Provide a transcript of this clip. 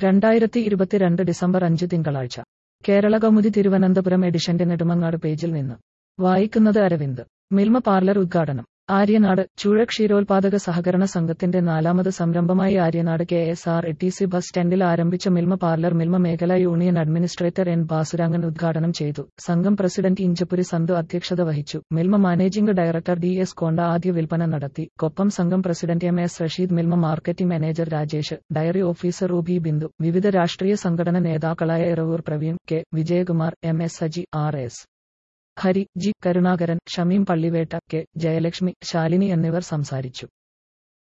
രണ്ടായിരത്തി ഇരുപത്തിരണ്ട് ഡിസംബർ അഞ്ച് തിങ്കളാഴ്ച കേരള കൗമുദി തിരുവനന്തപുരം എഡിഷന്റെ നെടുമങ്ങാട് പേജിൽ നിന്ന് വായിക്കുന്നത് അരവിന്ദ് മിൽമ പാർലർ ഉദ്ഘാടനം ആര്യനാട് ചൂഴ ക്ഷീരോത്പാദക സഹകരണ സംഘത്തിന്റെ നാലാമത് സംരംഭമായി Aryanad K S R T C bus സ്റ്റാൻഡിൽ ആരംഭിച്ച മിൽമ പാർലർ മിൽമ മേഖലാ യൂണിയൻ അഡ്മിനിസ്ട്രേറ്റർ എൻ ബാസുരാങ്ങൻ ഉദ്ഘാടനം ചെയ്തു സംഘം പ്രസിഡന്റ് ഇഞ്ചപുരി സന്തു അധ്യക്ഷത വഹിച്ചു Milma managing director D S Konda ആദ്യ വിൽപ്പന നടത്തി കൊപ്പം സംഘം president M S Rasheed Milma marketing manager Rajesh dairy officer Ruby Bindu വിവിധ രാഷ്ട്രീയ സംഘടന നേതാക്കളായ Iravoor Praveen K Vijayakumar M S Saji R S Hari G Karunakaran Shameem Pallivetta K Jayalakshmi Shalini എന്നിവർ സംസാരിച്ചു